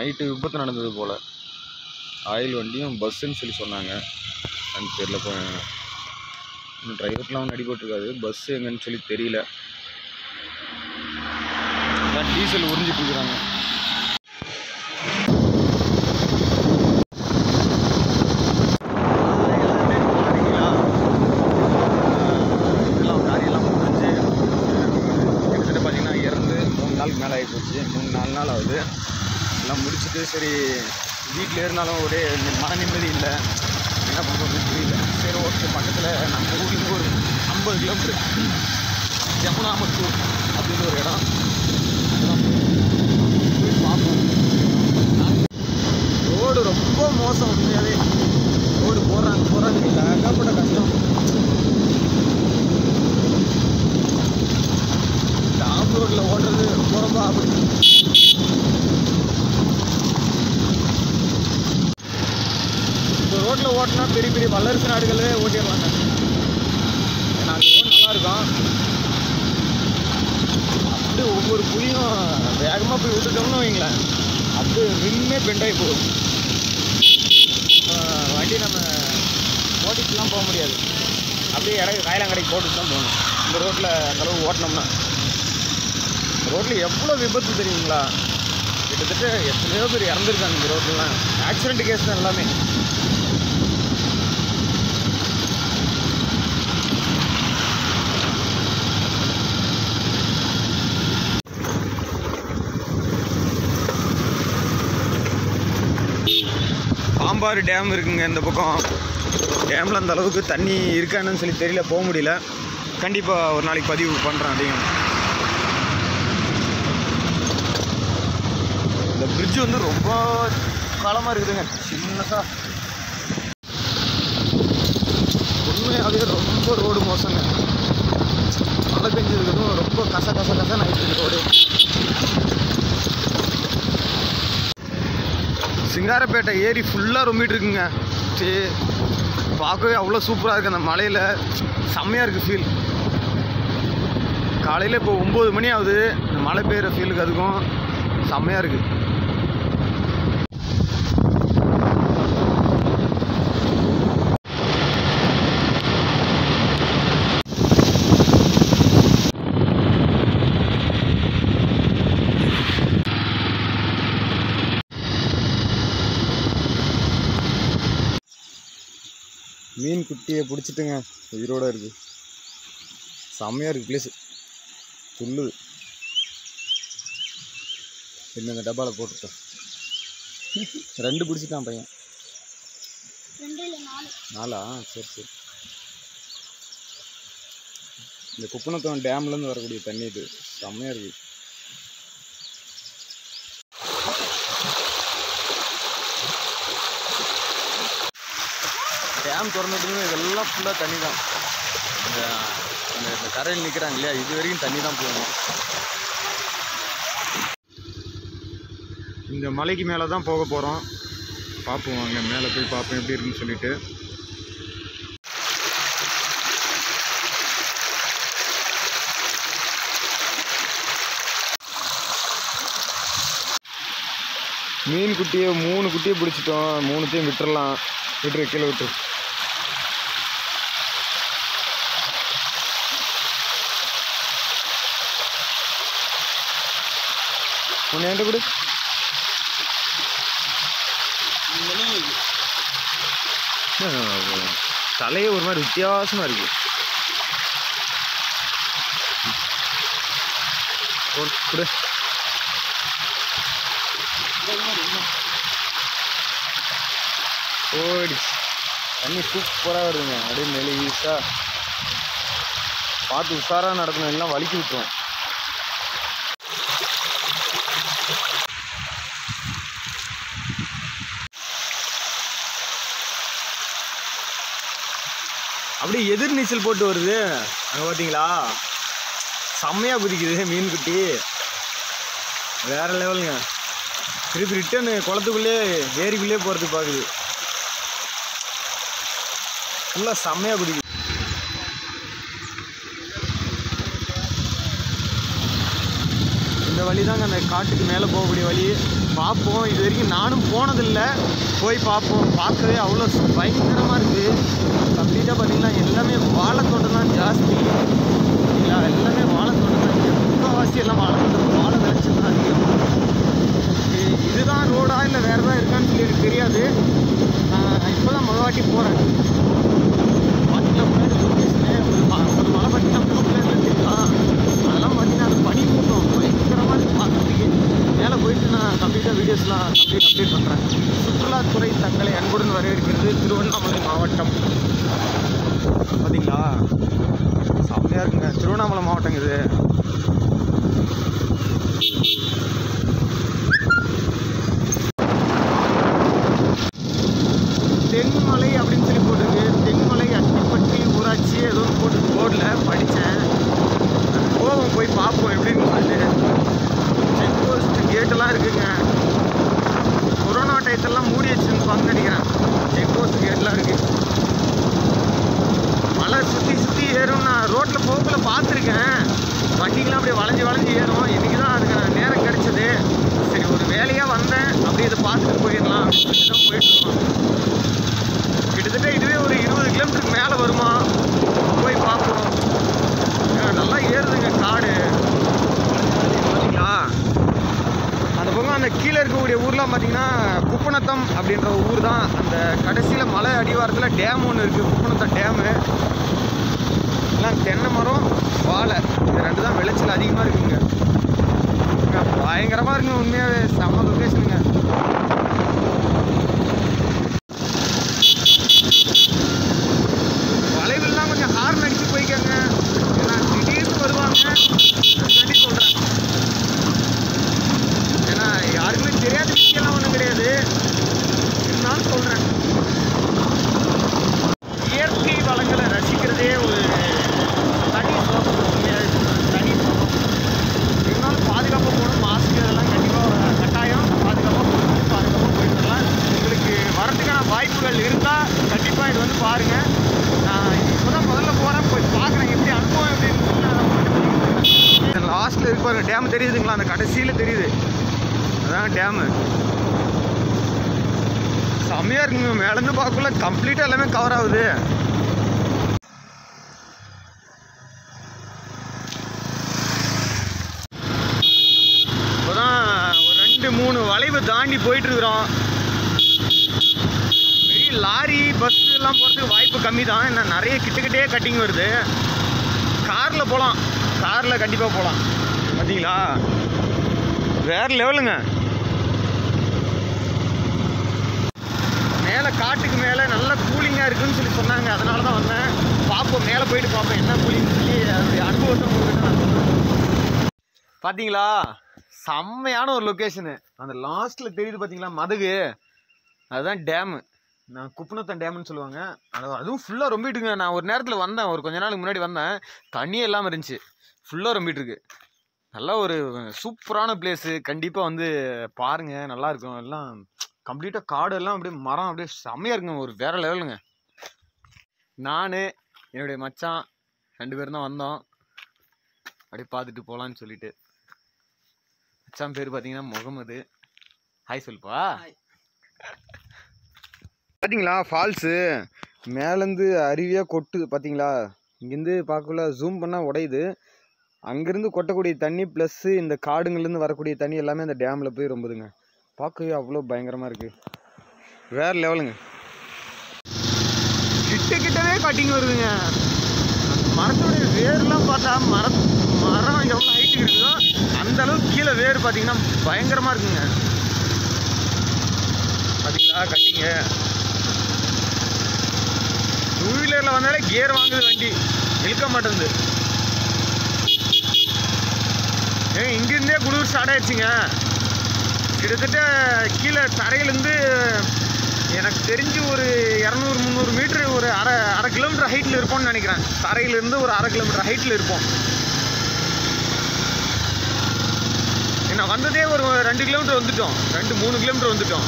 Night விபத்து நடந்தது போல் oil வண்டியும் பஸ்ஸுன்னு சொல்லி சொன்னாங்க எனக்கு தெரியல இப்போ இன்னும் டிரைவர்லாம் ஒன்றும் அடிபட்டிருக்காது பஸ் எங்கன்னு சொல்லி தெரியல அதான் டீசல் உறிஞ்சிட்டு இருக்கிறாங்க இதெல்லாம் காரியெல்லாம் முடிஞ்சு கிட்டத்தட்ட பார்த்தீங்கன்னா இறந்து மூணு நாளுக்கு மேலே ஆகி போச்சு மூணு நாலு நாள் ஆகுது எல்லாம் முடிச்சுட்டு சரி வீட்டில் இருந்தாலும் ஒரே மன நிம்மதி இல்லை என்ன பண்ணுறதுன்னு புரியல சரி ஓகே பக்கத்தில் நம்ம ஊருக்கு ஒரு ஐம்பது கிலோமீட்டர் ஜமுனாமத்தூர் அப்படின்னு ஒரு இடம் அங்கெல்லாம் போய் பார்ப்போம் ரோடு ரொம்ப மோசம் உண்மையாகவே ரோடு போடுறாங்க போடுறாங்க இல்லை ஏகப்பட்ட கஷ்டம் இந்த ஆஃப் ரோட்டில் ஓட்டுறது ரொம்ப ரொம்ப ஆபத்து இந்த ரோட்டில் ஓட்டினா பெரிய பெரிய வல்லரசு நாடுகளே ஓட்டிடலாங்க ஏன்னா அந்த ரோடு நல்லா இருக்கும் அப்படியே ஒவ்வொரு புளியும் வேகமாக போய் விட்டுட்டோம்னு வைங்களேன் அப்படியே ரிம்மே பெண்டாகி போகும் ஆஹ் வண்டி நம்ம ஓட்டிட்டுலாம் போக முடியாது அப்படியே இட காயலாங்கடைக்கு போட்டுட்டு தான் போகணும் இந்த ரோட்டில் அந்தளவு ஓட்டினோம்னா ரோட்டில் எவ்வளோ விபத்து தெரியுங்களா கிட்டத்தட்ட எத்தனையோ பேர் இறந்துருக்காங்க இந்த ரோட்லலாம் ஆக்சிடென்ட் கேஸ் தான் எல்லாமே பாம்பாறு டேம் இருக்குங்க இந்த பக்கம் டேமில் அந்த அளவுக்கு தண்ணி இருக்கான்னு சொல்லி தெரியல போக முடியல கண்டிப்பாக ஒரு நாளைக்கு பதிவு பண்ணுறேன் அதையும் இந்த பிரிட்ஜ் வந்து ரொம்ப காலமாக இருக்குதுங்க சின்னதாக உண்மையாகவே ரொம்ப ரோடு மோசங்க மழை பெஞ்சதுக்கும் ரொம்ப கச கச கசன்னு ஆயிடுச்சு ரோடு சிங்காரப்பேட்டை ஏரி ஃபுல்லாக ரொம்பிட்டு இருக்குங்க சரி பார்க்கவே அவ்வளோ சூப்பராக இருக்குது அந்த மலையில் செம்மையாக இருக்குது ஃபீல் காலையில் இப்போ ஒம்பது மணி ஆகுது இந்த மழை பெய்கிற ஃபீலுக்கு அதுக்கும் செம்மையாக இருக்குது மீன் குட்டியை பிடிச்சிட்டுங்க உயிரோட இருக்கு செம்மையாக இருக்குது பிளேஸு துள்ளுது என்ன இந்த டப்பாவில் போட்டுட்டேன் ரெண்டு பிடிச்சிட்டான் பையன் ரெண்டு இல்லை நாலு நாளா சரி சரி இந்த குப்பனத்தம் டேம்லேருந்து வரக்கூடிய தண்ணி இது செம்மையாக இருக்குது டேம் திறந்துட்டுமே இதெல்லாம் ஃபுல்லாக தண்ணி தான் இந்த இந்த இந்த கரையில் நிற்கிறாங்க இல்லையா இது வரைக்கும் தண்ணி தான் போகணும் இந்த மலைக்கு மேலே தான் போக போகிறோம் பார்ப்போம் அங்கே மேலே போய் பார்ப்போம் எப்படி இருக்குன்னு சொல்லிட்டு மீன் குட்டியை மூணு குட்டியை பிடிச்சிட்டோம் மூணுத்தையும் விட்டுறலாம் விட்டுரு கீழே விட்டுரு ஒன்று என்கிட்ட கொடு தலையே ஒரு மாதிரி வித்தியாசமாக இருக்கு கொடு, கொடு ஓடிச்சு தண்ணி சூப்பராக வருதுங்க அப்படியே மெலிசா பார்த்து உஷாராக நடக்கணும் எல்லாம் வலிக்கி விட்டுரும் அப்படியே எதிர் நீச்சல் போட்டு வருது அங்கே பார்த்தீங்களா செம்மையாக குதிக்குது மீன் குட்டி வேற லெவலுங்க திருப்பி ரிட்டர்னு குளத்துக்குள்ளே ஏரிக்குள்ளே போகிறது பார்க்குது ஃபுல்லாக செம்மையாக குதிக்குது இந்த வழி தாங்க அந்த காட்டுக்கு மேலே போகக்கூடிய வழி பார்ப்போம் இது வரைக்கும் நானும் போனதில்லை போய் பார்ப்போம் பார்க்கவே அவ்வளோ பயங்கரமாக இருக்குது கம்ப்ளீட்டாக பார்த்தீங்கன்னா எல்லாமே வாழைத்தோட்டம் தான் ஜாஸ்தி இல்லை எல்லாமே வாழைத்தோட்டம் தான் இங்கே முக்கால்வாசி எல்லாம் வாழைத்தோட்டம் வாழை விளைச்சல் தான் அதிகம் இது- இதுதான் ரோடா இல்லை வேறு தான் இருக்கான்னு சொல்லி எனக்கு தெரியாது நான் இப்போ தான் முதல் வாட்டி போகிறேன் பார்த்தீங்கன்னா முன்னாடி லொக்கேஷனு ஒரு ம- ஒரு மலை பார்த்தீங்கன்னா ப்ளூ கலரில் தெரியுமா அதெல்லாம் பார்த்தீங்கன்னா அது பனி மூட்டம் பயங்கரமாக இருக்குது பார்க்கறதுக்கு மேலே போயிட்டு நான் கம்ப்ளீட்டாக வீடியோஸ்லாம் கம்ப்ளீட் அப்டேட் பண்ணுறேன் சுற்றுலாத்துறை தங்களை அன்புடன் வரவேற்கிறது திருவண்ணாமலை மாவட்டம் பார்த்தீங்களா செம்மையாக இருக்குங்க திருவண்ணாமலை மாவட்டம் இது தென்மலை அப்படின்னு சொல்லி போட்டிருக்கு தென்மலை அத்திப்பட்டி ஊராட்சி ஏதோ ஒன்று போட்டு போர்டில் படித்தேன் போவோம் போய் பார்ப்போம் எப்படின்னு சொல்லிட்டு செக் போஸ்ட் கேட்டெல்லாம் இருக்குங்க கொரோனா டயத்தெல்லாம் மூடி வச்சுருப்பாங்கன்னு நினைக்கிறேன் செக் போஸ்ட் கேட்லாம் இருக்கு மலை சுற்றி சுற்றி ஏறும் நான் ரோட்டில் போக்குள்ள பார்த்துருக்கேன் வண்டிங்கெலாம் அப்படியே வளைஞ்சு வளைஞ்சு ஏறும் இன்றைக்கி தான் அதுக்கு நேரம் கிடைச்சது சரி ஒரு வேலையாக வந்தேன் அப்படியே இதை பார்த்துட்டு போயிடலாம் அப்படின்னு சொல்லி தான் போயிட்டு இருக்கோம் கிட்டத்தட்ட இதுவே ஒரு இருபது கிலோமீட்டருக்கு மேலே வருமா போய் பார்ப்போம் ஏன்னா, நல்லா ஏறுதுங்க காடு பார்த்தீங்களா அந்த பக்கம் அந்த கீழே இருக்கக்கூடிய ஊர்லாம் பார்த்தீங்கன்னா குப்பநத்தம் அப்படின்ற ஊர் தான் அந்த கடைசியில் மலை அடிவாரத்தில் டேம் ஒன்று இருக்குது குப்பநத்தம் டேமு எல்லாம் தென்னை மரம் வாழை இது ரெண்டு தான் விளைச்சல் அதிகமாக இருக்குங்க இங்க பயங்கரமாக இருக்குங்க உண்மையாகவே செம்ம லொக்கேஷனுங்க வளைவுலாம் கொஞ்சம் ஹார்ன் அடிச்சு போய்க்கங்க ஏன்னா திடீர்னு வருவாங்க அதுக்காண்டி சொல்கிறேன் ஏன்னா யாருக்குமே தெரியாத விஷயம்லாம் ஒன்றும் கிடையாது இருந்தாலும் சொல்கிறேன் இயற்கை வளங்களை ரசிக்கிறதே ஒரு தனி சோகம் உண்மையாவே சொல்றேன். தனி சோகம் இருந்தாலும் பாதுகாப்பாக போகணும் மாஸ்க் இதெல்லாம் கண்டிப்பாக கட்டாயம் பாதுகாப்பாக போகணும் பாதுகாப்பாக போயிட்டு வரலாம் உங்களுக்கு வரதுக்கான வாய்ப்புகள் இருந்தால் கண்டிப்பாக இது வந்து பாருங்கள் நான் இப்போ தான் முதல்ல போகிறேன் போய் பார்க்குறேன் எப்படி அனுபவம் எப்படின்னு லாஸ்ட்டில் இருக்கு பாருங்க டேம் தெரியுதுங்களா அந்த கடைசியில் தெரியுது அதான் டேமு செம்மையாக இருக்குங்க மேலேருந்து பார்க்கக்குள்ள கம்ப்ளீட்டாக எல்லாமே கவர் ஆகுது இப்போதான் ஒரு ரெண்டு மூணு வளைவு தாண்டி போயிட்டு இருக்கிறோம் பெரிய லாரி பஸ் எல்லாம் போகிறதுக்கு வாய்ப்பு கம்மி தான் என்ன நிறைய கிட்டக்கிட்டே கட்டிங் வருது காரில் போகலாம் காரில் கண்டிப்பாக போகலாம் பார்த்தீங்களா வேற லெவலுங்க மேலே காட்டுக்கு மேலே நல்ல கூலிங்காக இருக்குன்னு சொல்லி சொன்னாங்க அதனால தான் வந்தேன் பார்ப்போம் மேலே போயிட்டு பார்ப்போம் என்ன கூலிங்னு சொல்லி அதனுடைய அனுபவத்தை உங்ககிட்ட நான் சொல்றேன். பார்த்தீங்களா செம்மையான ஒரு லொக்கேஷனு அந்த லாஸ்ட்டில் தெரியுது பார்த்தீங்களா மதகு அதுதான் டேமு நான் குப்பநத்தம் டேம்னு சொல்லுவாங்க அது அதுவும் ஃபுல்லாக ரொம்பிட்டுங்க நான் ஒரு நேரத்தில் வந்தேன் ஒரு கொஞ்ச நாளுக்கு முன்னாடி வந்தேன் தண்ணியே இல்லாமல் இருந்துச்சு ஃபுல்லாக ரொம்பிட்டு இருக்கு நல்ல ஒரு சூப்பரான பிளேஸு கண்டிப்பாக வந்து பாருங்கள் நல்லா இருக்கும் எல்லாம் கம்ப்ளீட்டாக காடு எல்லாம் அப்படியே மரம் அப்படியே செம்மையாக இருக்குங்க ஒரு வேற லெவலுங்க நான் என்னுடைய மச்சான் ரெண்டு பேரும் தான் வந்தோம் அப்படியே பார்த்துட்டு போகலான்னு சொல்லிட்டு மச்சான் பேர் பார்த்தீங்கன்னா முகமது ஹாய் சொல்லுப்பா பார்த்தீங்களா ஃபால்ஸு மேலேருந்து அருவியாக கொட்டுது பார்த்தீங்களா இங்கேருந்து பார்க்கக்குள்ள ஜூம் பண்ணால் உடையுது அங்கேருந்து கொட்டக்கூடிய தண்ணி ப்ளஸ்ஸு இந்த காடுங்கள்லேருந்து வரக்கூடிய தண்ணி எல்லாமே அந்த டேமில் போய் ரொம்புதுங்க பார்க்கவே அவ்வளோ பயங்கரமாக இருக்குது வேறு லெவலுங்க கிட்ட கிட்டவே கட்டிங் வருதுங்க அந்த மரத்தோடைய வேர்லாம் பார்த்தா மர மரம் எவ்வளோ ஹைட்டுக்கு இருக்குதோ அந்த அளவுக்கு கீழே வேர் பார்த்தீங்கன்னா பயங்கரமாக இருக்குங்க பார்த்தீங்களா கட்டிங்க டூ வீலரில் வந்தாலே கியர் வாங்குது வண்டி இழுக்க மாட்டேங்குது ஏங்க இங்கிருந்தே குளிர் ஸ்டார்ட் ஆயிடுச்சுங்க கிட்டத்தட்ட கீழே தரையிலேருந்து எனக்கு தெரிஞ்சு ஒரு இரநூறு முந்நூறு மீட்ரு ஒரு அரை அரை கிலோமீட்டர் ஹைட்டில் இருப்போம்னு நினைக்கிறேன் தரையிலேருந்து ஒரு அரை கிலோமீட்டர் ஹைட்டில் இருப்போம் என்ன வந்ததே ஒரு ரெண்டு கிலோமீட்டர் வந்துட்டோம் ரெண்டு மூணு கிலோமீட்டர் வந்துட்டோம்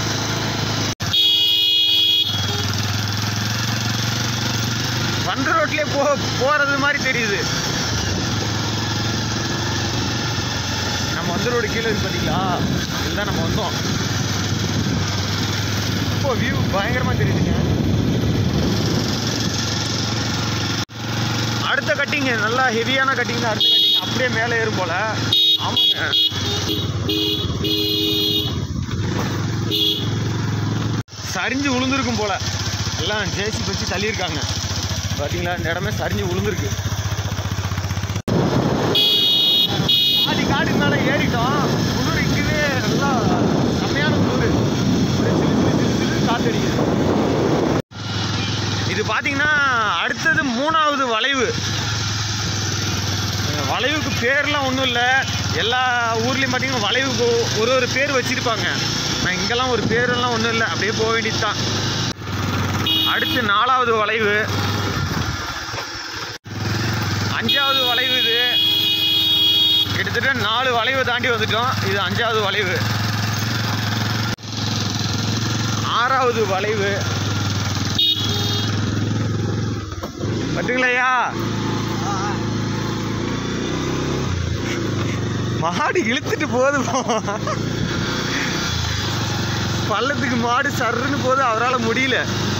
வந்த ரோட்ல கீழே போ போகிறது மாதிரி தெரியுது நம்ம வந்த ரோடு கீழே இருக்கு பார்த்தீங்களா இதுதான் நம்ம வந்தோம் இப்போ வியூ பயங்கரமாக தெரியுதுங்க அடுத்த கட்டிங் நல்லா ஹெவியான கட்டிங் தான் அடுத்த கட்டிங் அப்படியே மேலே ஏறும் போல ஆமாங்க சரிஞ்சு விழுந்திருக்கும் போல எல்லாம் ஜேசி வச்சு தள்ளியிருக்காங்க பார்த்தீங்களா இந்த இடமே சரிஞ்சு விழுந்திருக்கு பாதி காடுக்கு மேலே ஏறிட்டோம் குளிர் இங்கேயே நல்லா செம்மையான குளிர் அப்படியே சிலு சிலு சிலு சிலு காத்தடிக்குது இது பார்த்தீங்கன்னா அடுத்தது மூணாவது வளைவு இந்த வளைவுக்கு பேர்லாம் ஒன்றும் இல்லை எல்லா ஊர்லேயும் பார்த்தீங்கன்னா வளைவுக்கு ஒரு ஒரு பேர் வச்சுருப்பாங்க நான் இங்கெல்லாம் ஒரு பேரெல்லாம் ஒன்றும் இல்லை அப்படியே போக வேண்டியது தான் அடுத்து நாலாவது வளைவு அஞ்சாவது வளைவு இது கிட்டத்தட்ட நாலு வளைவு தாண்டி வந்துட்டோம் இது அஞ்சாவது வளைவு ஆறாவது வளைவு பட்டுங்களையா மாடு இழுத்துட்டு போகுது பள்ளத்துக்கு மாடு சர்ருன்னு போகுது அவரால் முடியல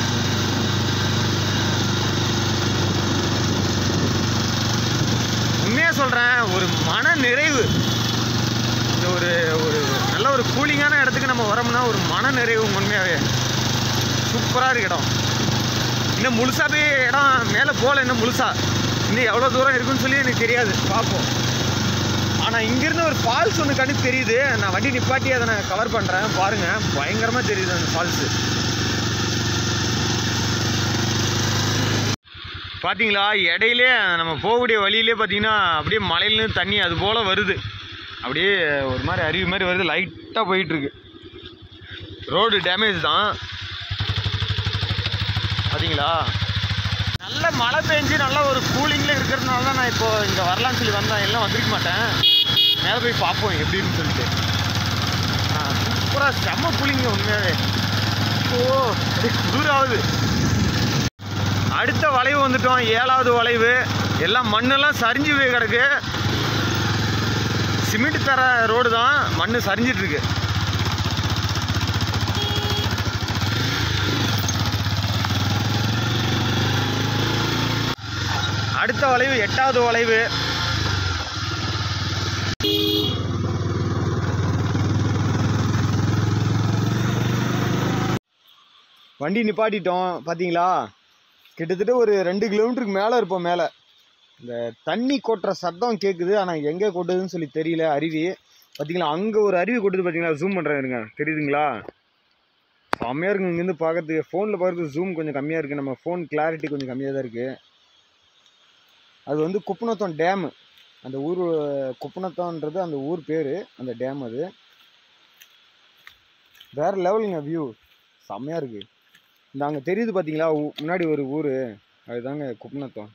உண்மையாக சொல்கிறேன் ஒரு மன நிறைவு இந்த ஒரு ஒரு நல்ல ஒரு கூலிங்கான இடத்துக்கு நம்ம வரோம்னா ஒரு மன நிறைவு உண்மையாகவே சூப்பராக இருக்கு இடம் இன்னும் முழுசாவே இடம் மேலே போகல இன்னும் முழுசா இன்னும் எவ்வளோ தூரம் இருக்குன்னு சொல்லி எனக்கு தெரியாது பார்ப்போம் ஆனால் இங்கேருந்து ஒரு ஃபால்ஸ் ஒன்று கணக்கு தெரியுது நான் வண்டி நிப்பாட்டி அதை நான் கவர் பண்ணுறேன் பாருங்கள் பயங்கரமாக தெரியுது அந்த ஃபால்ஸு பார்த்தீங்களா இடையிலே நம்ம போகக்கூடிய வழியிலே பார்த்தீங்கன்னா அப்படியே மலையிலேருந்து தண்ணி அது போல் வருது அப்படியே ஒரு மாதிரி அருவி மாதிரி வருது லைட்டாக போயிட்டுருக்கு ரோடு டேமேஜ் தான் பார்த்தீங்களா நல்ல மழை பெஞ்சு நல்ல ஒரு கூலிங்கில் இருக்கிறதுனால தான் நான் இப்போ இங்கே வரலான்னு சொல்லி வந்தேன் எல்லாம் வந்திருக்க மாட்டேன் மேலே போய் பார்ப்போம் எப்படின்னு சொல்லிட்டு சூப்பராக செம்ம கூலிங்க உண்மையாகவே ஓ அப்படியே குளிராகுது அடுத்த வளைவு வந்துட்டோம் ஏழாவது வளைவு எல்லாம் மண்ணெல்லாம் சரிஞ்சு போய் கிடக்கு சிமெண்ட் தர ரோடு தான் மண் சரிஞ்சிட்டு இருக்கு அடுத்த வளைவு எட்டாவது வளைவு வண்டி நிப்பாட்டிட்டோம் பார்த்தீங்களா கிட்டத்தட்ட ஒரு ரெண்டு கிலோமீட்டருக்கு மேலே இருப்போம் மேலே இந்த தண்ணி கொட்டுற சத்தம் கேட்குது ஆனால் எங்கே கொட்டுதுன்னு சொல்லி தெரியல அருவி பார்த்தீங்களா அங்கே ஒரு அருவி கொட்டுது பார்த்தீங்களா ஜூம் பண்ணுறேன் இருங்க தெரியுதுங்களா செம்மையாக இருக்குங்க இங்கேருந்து பார்க்கறதுக்கு ஃபோனில் பார்க்கறதுக்கு ஜூம் கொஞ்சம் கம்மியாக இருக்குது நம்ம ஃபோன் கிளாரிட்டி கொஞ்சம் கம்மியாக தான் இருக்குது அது வந்து குப்பநத்தம் டேமு அந்த ஊர் குப்பநத்தம்ன்றது அந்த ஊர் பேர் அந்த டேம் அது வேறு லெவலுங்க வியூ செம்மையாக இருக்குது இந்த அங்கே தெரியுது பார்த்தீங்களா ஊ- முன்னாடி ஒரு ஊர் அதுதாங்க குப்பநத்தம்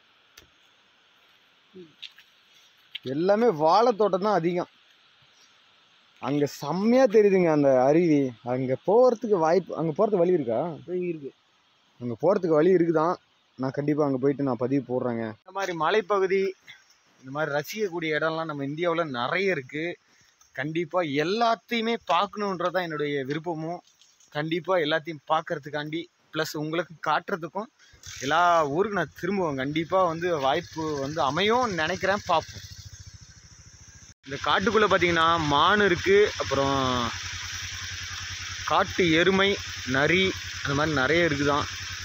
எல்லாமே வாழைத்தோட்டம் தான் அதிகம் அங்கே செம்மையாக தெரியுதுங்க அந்த அருவி அங்கே போகிறதுக்கு வாய்ப்பு அங்கே போகிறதுக்கு வழி இருக்கா இருக்கு அங்கே போகிறதுக்கு வழி இருக்குதான் நான் கண்டிப்பாக அங்கே போயிட்டு நான் பதிவு போடுறேங்க இந்த மாதிரி மலைப்பகுதி இந்த மாதிரி ரசிக்கக்கூடிய இடம்லாம் நம்ம இந்தியாவில் நிறைய இருக்குது கண்டிப்பாக எல்லாத்தையுமே பார்க்கணுன்றது தான் என்னுடைய விருப்பமும் கண்டிப்பாக எல்லாத்தையும் பார்க்கறதுக்காண்டி ப்ளஸ் உங்களுக்கு காட்டுறதுக்கும் எல்லா ஊருக்கு நான் திரும்புவேன் கண்டிப்பாக வந்து வாய்ப்பு வந்து அமையும் நினைக்கிறேன் பார்ப்போம் இந்த காட்டுக்குள்ளே பார்த்தீங்கன்னா மான் இருக்குது அப்புறம் காட்டு எருமை நரி அந்த மாதிரி நிறைய இருக்குதான்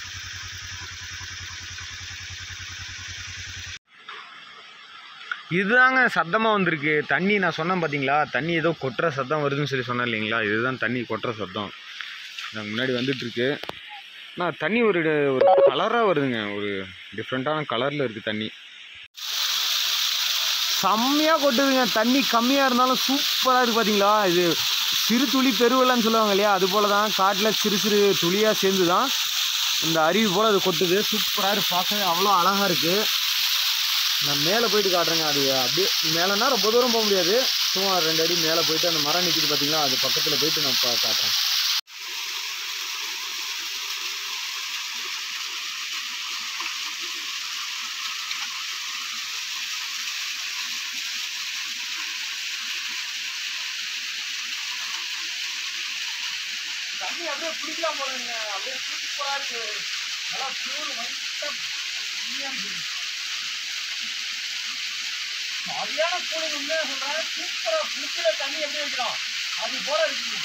இதுதாங்க சத்தமாக வந்திருக்கு தண்ணி நான் சொன்னேன் பார்த்தீங்களா தண்ணி ஏதோ கொட்டுற சத்தம் வருதுன்னு சொல்லி சொன்னேன் இல்லைங்களா இதுதான் தண்ணி கொட்டுற சத்தம் நான் முன்னாடி வந்துட்டுருக்கு நான் தண்ணி ஒரு ஒரு கலராக வருதுங்க ஒரு டிஃப்ரெண்ட்டான கலரில் இருக்குது தண்ணி செம்மையாக கொட்டுதுங்க தண்ணி கம்மியாக இருந்தாலும் சூப்பராக இருக்குது பார்த்தீங்களா இது சிறு துளி பெருவெள்ளம்னு சொல்லுவாங்க இல்லையா அது போல தான் காட்டில் சிறு சிறு துளியாக சேர்ந்து தான் இந்த அருவி போல் அது கொட்டுது சூப்பராக இருக்கு பார்க்கவே அவ்வளோ அழகாக இருக்குது நான் மேலே போயிட்டு காட்டுறேங்க அது அப்படியே மேலேனா ரொம்ப தூரம் போக முடியாது சும்மா ரெண்டு அடி மேலே போயிட்டு அந்த மரம் நிற்கிது பார்த்தீங்களா அது பக்கத்தில் போயிட்டு நான் பா- காட்டுறேன் தண்ணி அப்படியே குடிக்கலாம் போறீங்க அப்படியே சூப்பரா இருக்கு நல்லா பியூர் மைட்டா இருக்கு சரியான கூலிங் உண்மையா சொல்றேன் சூப்பரா குளிக்கிற தண்ணி எப்படி வைக்கிறோம் அது போல இருக்குங்க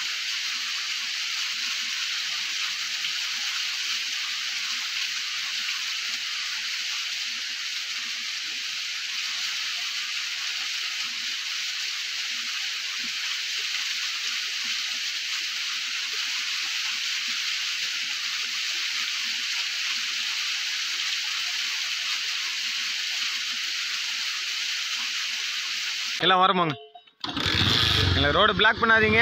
எல்லாம் வரமாங்க இல்லை ரோடு பிளாக் பண்ணாதீங்க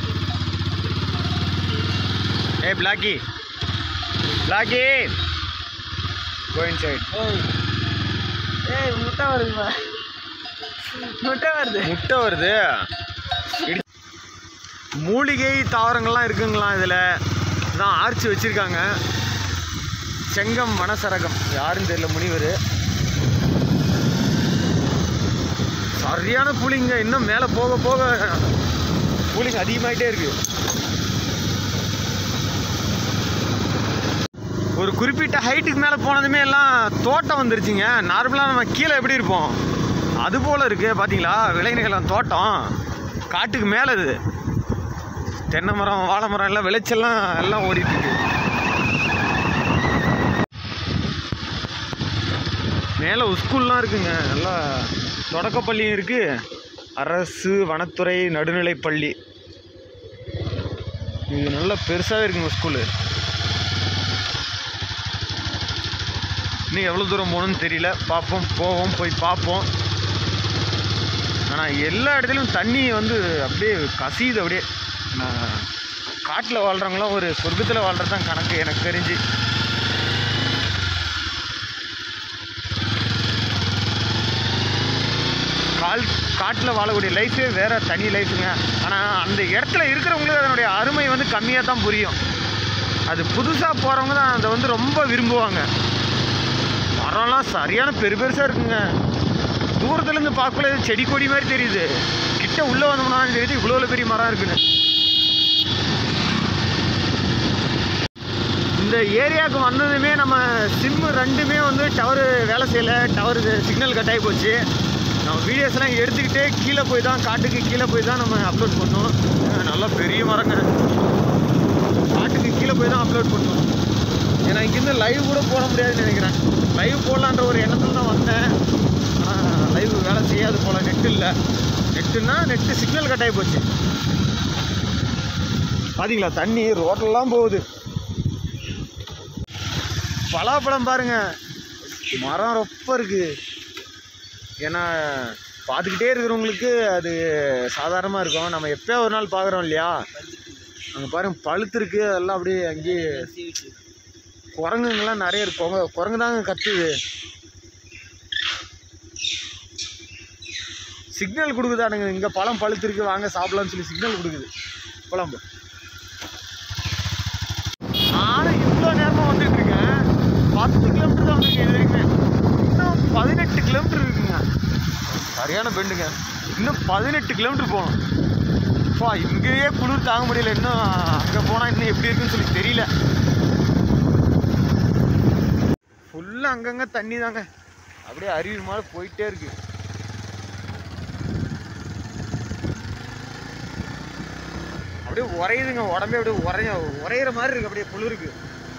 ஏய் பிளாக்கி பிளாக்கி கோயின் சைடு ஏய் முட்டை வருதுப்பா முட்டை வருது முட்டை வருது இடி- மூலிகை தாவரங்கள்லாம் இருக்குங்களா இதில் தான் ஆர்ச்சி வச்சுருக்காங்க செங்கம் வனசரகம் யாருன்னு தெரியல முனிவர் சரியான கூலிங்க இன்னும் மேலே போக போக கூலிங் அதிகமாயிட்டே இருக்கு ஒரு குறிப்பிட்ட ஹைட்டுக்கு மேலே போனதுமே எல்லாம் தோட்டம் வந்துருச்சுங்க நார்மலாக நம்ம கீழே எப்படி இருப்போம் அது போல் இருக்கு பார்த்தீங்களா விளைநிலம் தோட்டம் காட்டுக்கு மேலே இது தென்னை மரம் வாழை மரம் எல்லாம் விளைச்செல்லாம் எல்லாம் ஓடிட்டு இருக்கு மேலே ஸ்கூல்லாம் இருக்குங்க நல்லா தொடக்கப்பள்ளியும் இருக்கு அரசு வனத்துறை நடுநிலைப் பள்ளி இது நல்லா பெருசாகவே இருக்குங்க ஸ்கூலு இன்னும் எவ்வளோ தூரம் போகணும்னு தெரியல பார்ப்போம் போவோம் போய் பார்ப்போம் ஆனால் எல்லா இடத்துலையும் தண்ணி வந்து அப்படியே கசியுது அப்படியே நான் காட்டில் வாழ்கிறவங்களாம் ஒரு சொர்க்கத்தில் வாழ்கிறது தான் கணக்கு எனக்கு தெரிஞ்சு கால் காட்டில் வாழக்கூடிய லைஃபே வேற தனி லைஃபுங்க ஆனால் அந்த இடத்துல இருக்கிறவங்களுக்கு அதனுடைய அருமை வந்து கம்மியாக தான் புரியும் அது புதுசாக போகிறவங்க தான் அதை வந்து ரொம்ப விரும்புவாங்க மரம்லாம் சரியான பெரு பெருசாக இருக்குங்க தூரத்துலேருந்து பார்க்கல இது செடி கொடி மாதிரி தெரியுது கிட்ட உள்ளே வந்தோம்னா தான் தெரியுது இவ்வளோ பெரிய மரம் இருக்குன்னு இந்த ஏரியாவுக்கு வந்ததுமே நம்ம சிம்மு ரெண்டுமே வந்து டவரு வேலை செய்யலை டவர் சிக்னல் கட் ஆகி போச்சு நம்ம வீடியோஸ்லாம் எடுத்துக்கிட்டே கீழே போய் தான் காட்டுக்கு கீழே போய் தான் நம்ம அப்லோட் பண்ணோம் அஹ் நல்லா பெரிய மரங்க காட்டுக்கு கீழே போய் தான் அப்லோட் பண்ணோம் ஏன்னா இங்கேருந்து லைவ் கூட போட முடியாதுன்னு நினைக்கிறேன் லைவ் போடலான்ற ஒரு எண்ணத்தில் தான் வந்தேன் ஆனால் லைவ் வேலை செய்யாது போல நெட் இல்லை நெட்டுன்னா நெட்டு சிக்னல் கட் ஆகி போச்சு பாத்தீங்களா தண்ணி ரோட்டெல்லாம் போகுது பலாப்பழம் பாருங்க மரம் ரொம்ப இருக்கு ஏன்னா பார்த்துக்கிட்டே இருக்கிறவங்களுக்கு அது சாதாரணமாக இருக்கும் நம்ம எப்பயோ ஒரு நாள் பார்க்குறோம் இல்லையா அங்கே பாருங்க பழுத்துருக்கு அதெல்லாம் அப்படியே அங்கேயே குரங்குங்கெல்லாம் நிறைய இருக்கு குரங்கு குரங்கு தாங்க கத்துது சிக்னல் கொடுக்குதானுங்க இங்கே பழம் பழுத்திருக்கு வாங்க சாப்பிடலாம்னு சொல்லி சிக்னல் கொடுக்குது பழம் நானும் இவ்வளோ நேரமாக வந்துட்டு இருக்கேன் பத்து கிலோமீட்டர் தான் வந்திருக்கேன் இது வரைக்குமே இன்னும் பதினெட்டு கிலோமீட்டர் இருக்குங்க சரியான பெண்டுங்க இன்னும் பதினெட்டு கிலோமீட்டர் போகணும் அப்பா இங்கேயே குளிர் தாங்க முடியல இன்னும் அங்கே போனால் இன்னும் எப்படி இருக்குன்னு சொல்லி தெரியல ஃபுல்லாக அங்கங்கே தண்ணி தாங்க அப்படியே அருவி மாதிரி போயிட்டே இருக்கு அப்படியே உறையுதுங்க உடம்பே அப்படியே உறைய உறையிற மாதிரி இருக்கு அப்படியே குளிருக்கு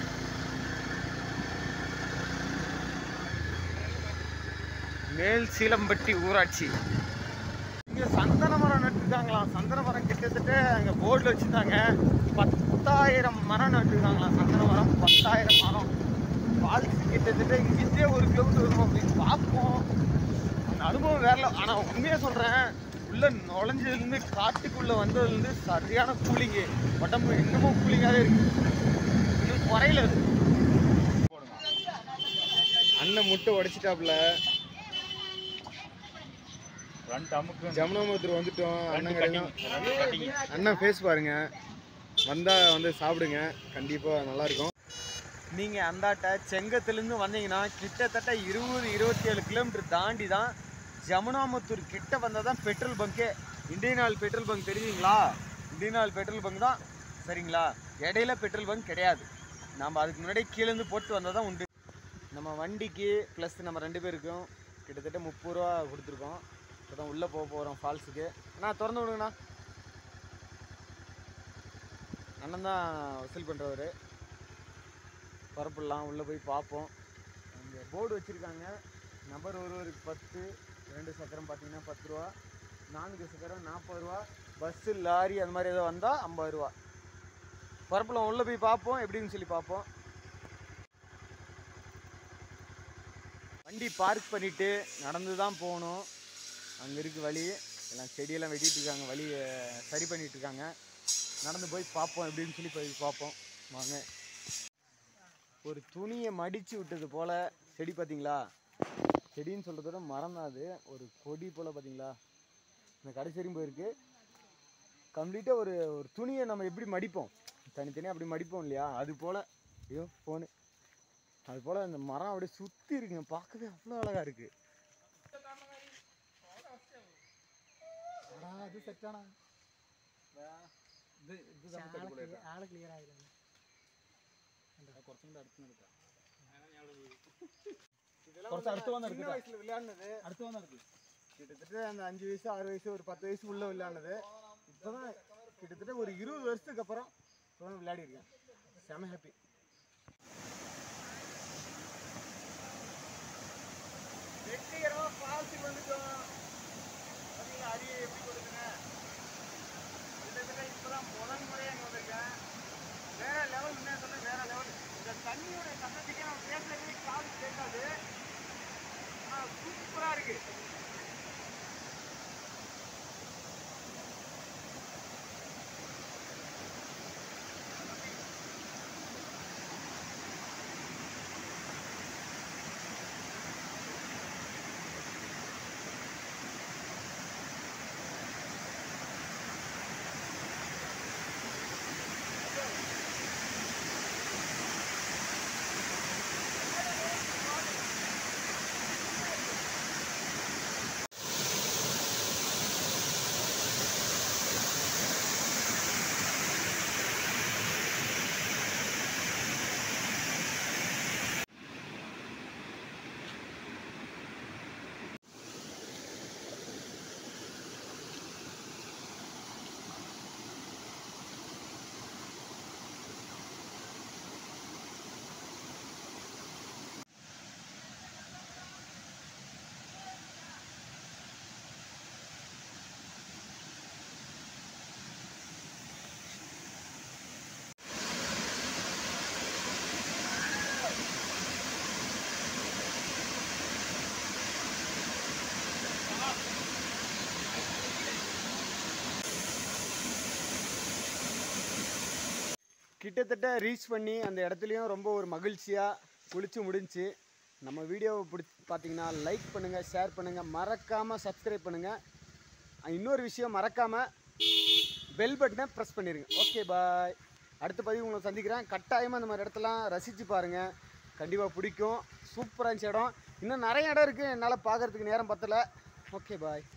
மேல் சீலம்பட்டி ஊராட்சி இங்க சந்தன மரம் நட்டுருக்காங்களாம் சந்தன மரம் கிட்டத்தட்ட அங்க போர்டில் வச்சிருந்தாங்க பத்தாயிரம் மரம் நட்டுருக்காங்களாம் சந்தன மரம் பத்தாயிரம் மரம் பாதிக்கு கிட்டத்தட்ட இங்கிட்டே ஒரு கிலோமீட்டர் வரும் அப்படின்னு பார்ப்போம் அந்த அனுபவம் வேற ஆனால் உண்மையாக சொல்கிறேன் உள்ள நுழைஞ்சதுலேருந்து காட்டுக்குள்ளே வந்ததுலேருந்து சரியான கூலிங்கு உடம்பு இன்னமும் கூலிங்காகவே இருக்கு இன்னும் குறையில அது அண்ணன் முட்டை உடைச்சிட்டாப்புல ஜமுனாமத்தூர் வந்துட்டோம் அண்ணன் கடையும் அண்ணன் ஃபேஸ் பாருங்க வந்தால் வந்து சாப்பிடுங்க கண்டிப்பாக நல்லாயிருக்கும் நீங்கள் அந்தாட்ட செங்கத்துலேருந்து வந்தீங்கன்னா கிட்டத்தட்ட இருபது இருபத்தி ஏழு கிலோமீட்டர் தாண்டி தான் ஜமுனாமத்தூர் கிட்ட வந்தால் தான் பெட்ரோல் பங்க்கே இந்தியன் ஆயில் பெட்ரோல் பங்க் தெரியுங்களா இந்தியன் ஆயில் பெட்ரோல் பங்க் தான் சரிங்களா இடையில பெட்ரோல் பங்க் கிடையாது நம்ம அதுக்கு முன்னாடி கீழேருந்து போட்டு வந்தால் தான் உண்டு நம்ம வண்டிக்கு ப்ளஸ் நம்ம ரெண்டு பேருக்கும் கிட்டத்தட்ட முப்பது ரூபா கொடுத்துருக்கோம் இப்போ தான் உள்ளே போக போகிறோம் ஃபால்ஸுக்கு அண்ணா திறந்து விடுங்கண்ணா அண்ணன் தான் வசூல் பண்ணுறவர் புறப்படலாம் உள்ளே போய் பார்ப்போம் அங்கே போர்டு வச்சுருக்காங்க நம்பர் ஒருவருக்கு பத்து ரெண்டு சக்கரம் பார்த்தீங்கன்னா பத்து ரூபா நான்கு சக்கரம் நாற்பது ரூபா பஸ்ஸு லாரி அந்த மாதிரி ஏதோ வந்தால் ஐம்பது ரூபா புறப்படலாம் உள்ளே போய் பார்ப்போம் எப்படின்னு சொல்லி பார்ப்போம் வண்டி பார்க் பண்ணிவிட்டு நடந்து தான் போகணும் அங்கே இருக்கு வழி எல்லாம் செடியெல்லாம் வெட்டிட்டு இருக்காங்க வழியை சரி பண்ணிட்டு இருக்காங்க நடந்து போய் பார்ப்போம் எப்படின்னு சொல்லி போய் பார்ப்போம் வாங்க ஒரு துணியை மடித்து விட்டது போல் செடி பார்த்தீங்களா செடின்னு சொல்கிறத விட மரம் தான் அது ஒரு கொடி போல் பார்த்தீங்களா இந்த கடைசி வரையும் போயிருக்கு கம்ப்ளீட்டாக ஒரு ஒரு துணியை நம்ம எப்படி மடிப்போம் தனித்தனியாக அப்படி மடிப்போம் இல்லையா அது போல் ஐயோ ஃபோனு அது போல் அந்த மரம் அப்படியே சுற்றி இருக்குங்க பார்க்கவே அவ்வளோ அழகாக இருக்குது அது செட்டானா ഇത് ഇത് നമുക്ക് ആള് ക്ലിയർ ആയില്ല കുറച്ചും കൂടെ അടുത്ത് നടക്കാം കുറച്ച് അടുത്ത് വന്ന് എടുക്കാം വയസ്സിൽ വിளையாடுனது അടുത്ത് വന്ന് എടുക്കും கிட்டத்தட்ட அந்த அஞ்சு வயசு ஆறு வயசு ஒரு பத்து வயசு உள்ள விளையாடுனது இப்போதான் கிட்டத்தட்ட ஒரு இருபது வருஷத்துக்கு அப்புறம் இப்போ விளையாடி இருக்கேன் செம ஹாப்பி வெற்றிகரமாக ஃபால்ஸுக்கு வந்துட்டோம் பார்த்தீங்களா அடி எப்படி கொடுக்குங்க கிட்டத்தட்ட இப்போ தான் முதல் முறையாக அங்கே வந்திருக்கேன் வேற லெவல் முன்னே சொன்ன வேற லெவல் இந்த தண்ணியோட சத்தத்துக்கே நம்ம பேசுறதுக்கு கால் கேட்காது ஆனால் சூப்பராக இருக்கு கிட்டத்தட்ட ரீச் பண்ணி அந்த இடத்துலையும் ரொம்ப ஒரு மகிழ்ச்சியாக குளிச்சு முடிஞ்சுச்சு நம்ம வீடியோவை பிடிச்சி பார்த்தீங்கன்னா லைக் பண்ணுங்கள் ஷேர் பண்ணுங்கள் மறக்காமல் சப்ஸ்கிரைப் பண்ணுங்கள் இன்னொரு விஷயம் மறக்காமல் பெல் பட்டனை ப்ரெஸ் பண்ணிடுங்க ஓகே பாய் அடுத்த பதிவு உங்களை சந்திக்கிறேன் கட்டாயமாக இந்த மாதிரி இடத்தெல்லாம் ரசித்து பாருங்கள் கண்டிப்பாக பிடிக்கும் சூப்பராக இருந்துச்சு இடம் இன்னும் நிறைய இடம் இருக்குது என்னால் பார்க்குறதுக்கு நேரம் பத்தலை ஓகே பாய்